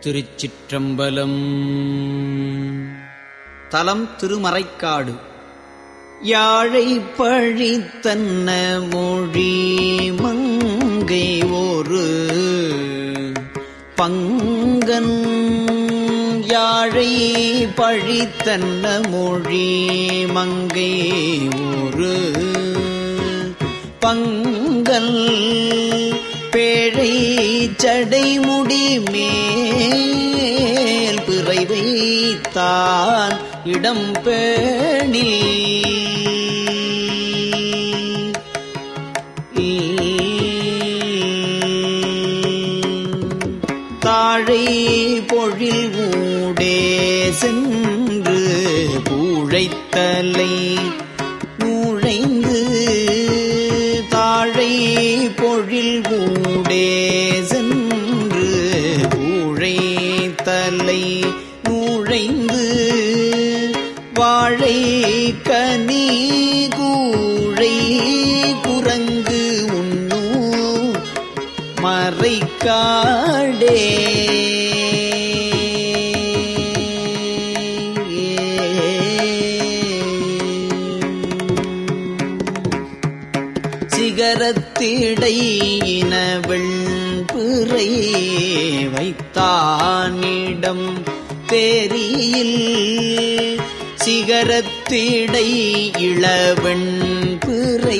திருச்சிற்றம்பலம் தலம் திருமறைக்காடு யாழை பழித்தன்ன மொழி மங்கை ஒரு பங்கன் யாழை பழித்தன்ன மொழி மங்கை ஒரு பங்கல் பேழை சடைமுடி மேல் பிறை வைத்தான் இடம் பேணி தாழை பொழில் ஊடே சென்று பூழைத்தலை நுழைந்து தாழை பொழில் ஊடே சென்று பூழைத்தலை நுழைந்து வாழை கனி கூழை குரங்கு உண்ணு மறைக்காடே சிகரத்திடையின வெண்பிறை வைத்தானிடம் தேரியில் சிகரத்திடை இளவெண் பிறை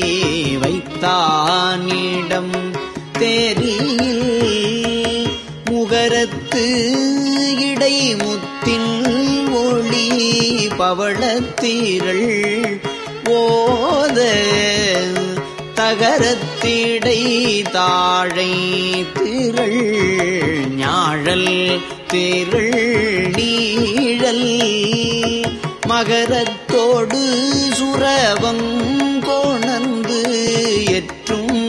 வைத்தானிடம் தேரியில் முகரத்து இடை முத்தின் ஒளி பவளத்தீரள் ஓத தகரத்திடை தாழை திரள் ஞாழல் திரள் நீழல் மகரத்தோடு சுரவம் கொணந்து எற்றும்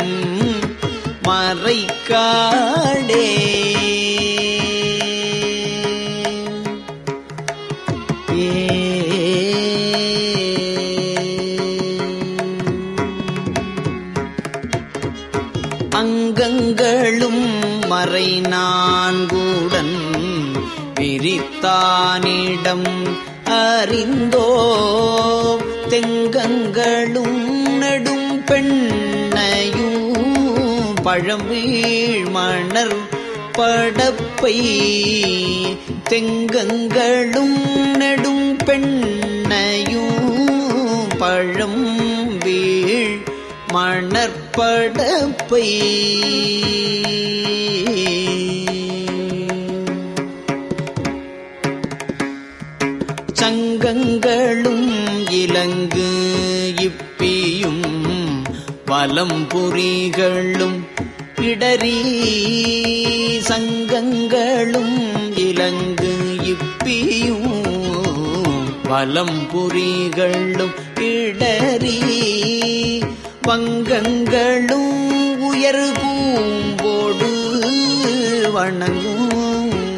மறைக்காடே அங்கங்களும் மறை நான்குடன் விரித்தானிடம் அறிந்தோ தெங்கங்களும் நெடும் பெண்ணையும் பழமீழ் மணர் படப்பை தெங்கங்களும் நெடும் பெண்ணையும் பழம் வீழ் மணற்படப்பை சங்கங்களும் இலங்கு இப்பியும் வலம் புரிகளும் இடறி சங்கங்களும் இலங்கு இப்பியும் வலம் புரிகளும் இடறி வங்கங்களும் உயர் பூம்போடு வணங்கும்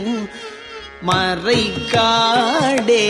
மறைக்காடே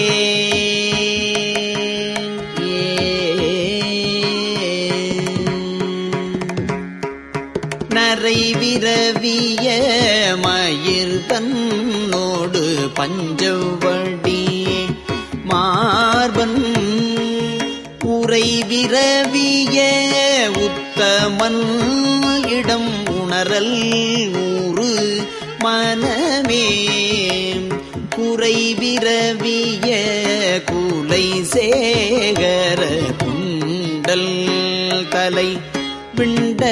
நரை விரவிய மயிர் தன்னோடு பஞ்சவடி மார்பன் உரை விரவிய உத்தமன் இடம் உணரல் ஊறு மனமே குறை விரவிய கூலை சேகர குண்டல் தலை பிண்ட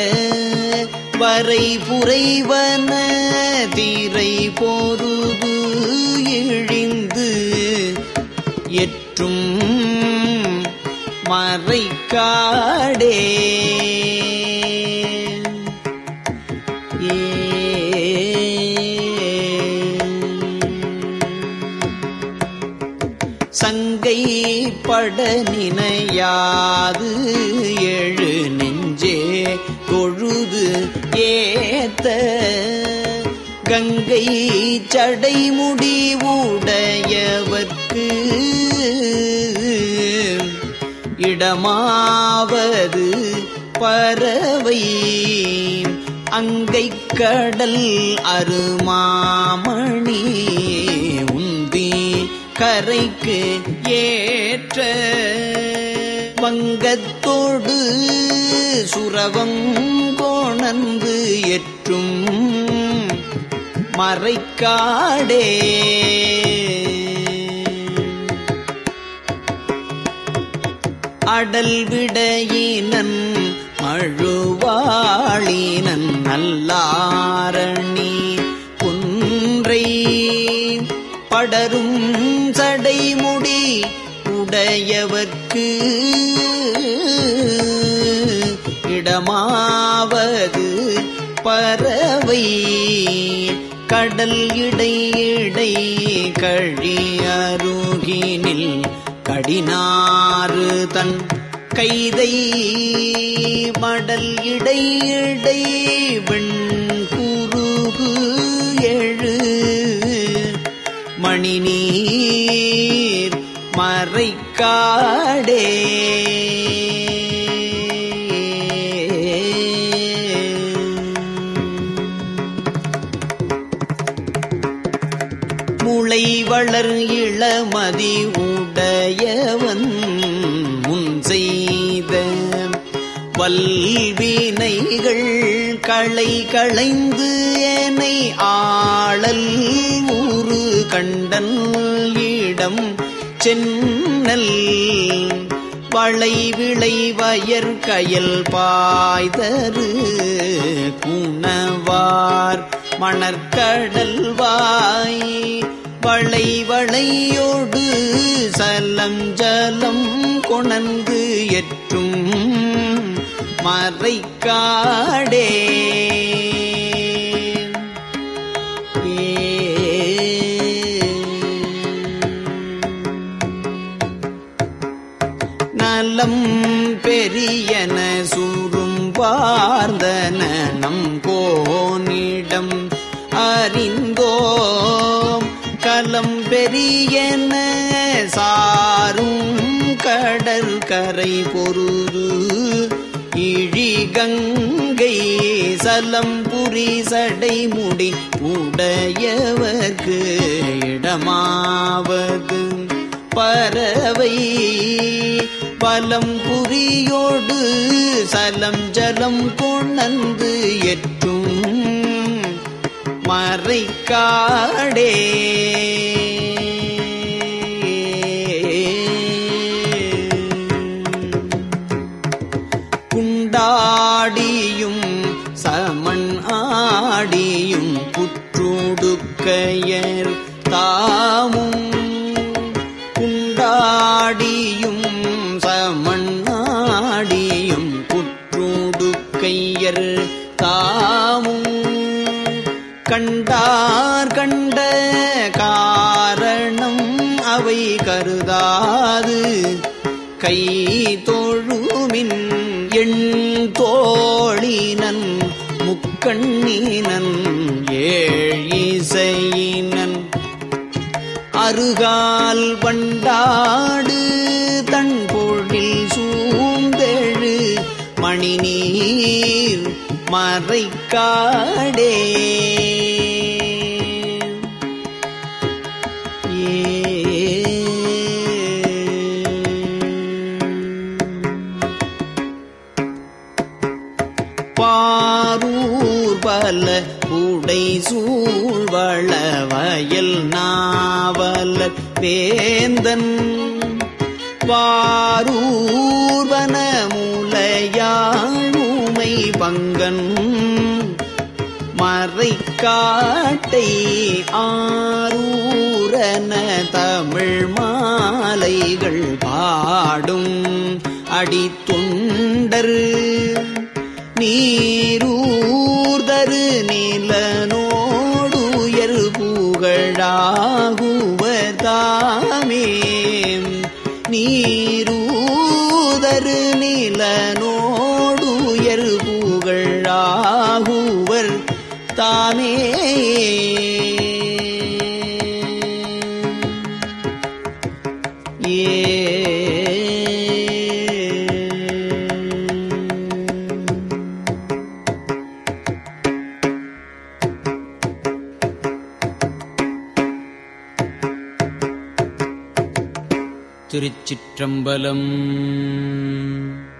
வரை புரைவன தீரை போருது இழிந்து எற்றும் மறைக்காடே சங்கை பட நினையாது எழு நெஞ்சே தொழுது ஏத்த கங்கை சடைமுடி உடையவர்க்கு இடமாவது பறவை அங்கை கடல் அருமாமணி உந்தி கரைக்கு ஏற்ற வங்கத்தோடு சுரவங்கோணந்து எற்றும் மறைக்காடே அடல் விடையினன் மழுவாளினன் நல்லாரணி குன்றை படரும் சடைமுடி உடையவர்க்கு இடமாவது பறவை கடல் இடை இடை கழி அருகினில் கடினாறு தன் கைதை மடல் இடை இடை வெண்குருகு எழு மணிநீர் மறைக்காடே முளை வளர் இளமதி உடையவன் முன் செய்த வல்வினைகள் களை களைந்து ஏனை ஆளல் ஊரு கண்டன் இடம் சென்னல் வளை விளை வயர் கயல் பாய்தரு குணவார் மணற்கடல் வாய் வளை வளையோடு சலம் ஜலம் கொணந்து எற்றும் மறைக்காடே நலம் பெரியன சூரும் பார்ந்தன நம் கோனிடம் அறிந்தோம் கலம் பெரியன சாரும் கடற்கரை பொருது இழிகங்கை சலம் புரி சடைமுடி உடையவர்க்கு இடமாவது பறவை பலம் புரியோடு சலம் ஜலம் கொணந்து எற்றும் மறைக்காடே குண்டாடியும் சமன் ஆடியும் புற்றுடுக்கையர் தாமும் குண்டாடியும் சமண்ணாடியும் குற்றூடுக்கையர் தாமும் கண்டார் கண்ட காரணம் அவை கருதாது கை தோழுமின் எண் தோழினன் முக்கண்ணீனன் ஏழிசையினன் அருகால் வண்டாடு தன் பொழில் சூந்தெழு மணிநீர் மறைக்காடே பாரூர் பல உடை சூழ்வள வயல் நாவலர் வேந்தன் வாரூர்வன மூலையாழுமை பங்கன் மறைக்காட்டை ஆரூரன தமிழ் மாலைகள் பாடும் அடித்தொண்டர் நீரூர்தரு நிலனோடுயர் புகழாகுவதாமே நீரூதரு நிலனோடுயர் புகழாகுவர் தாமே ஏ திருச்சிற்றம்பலம்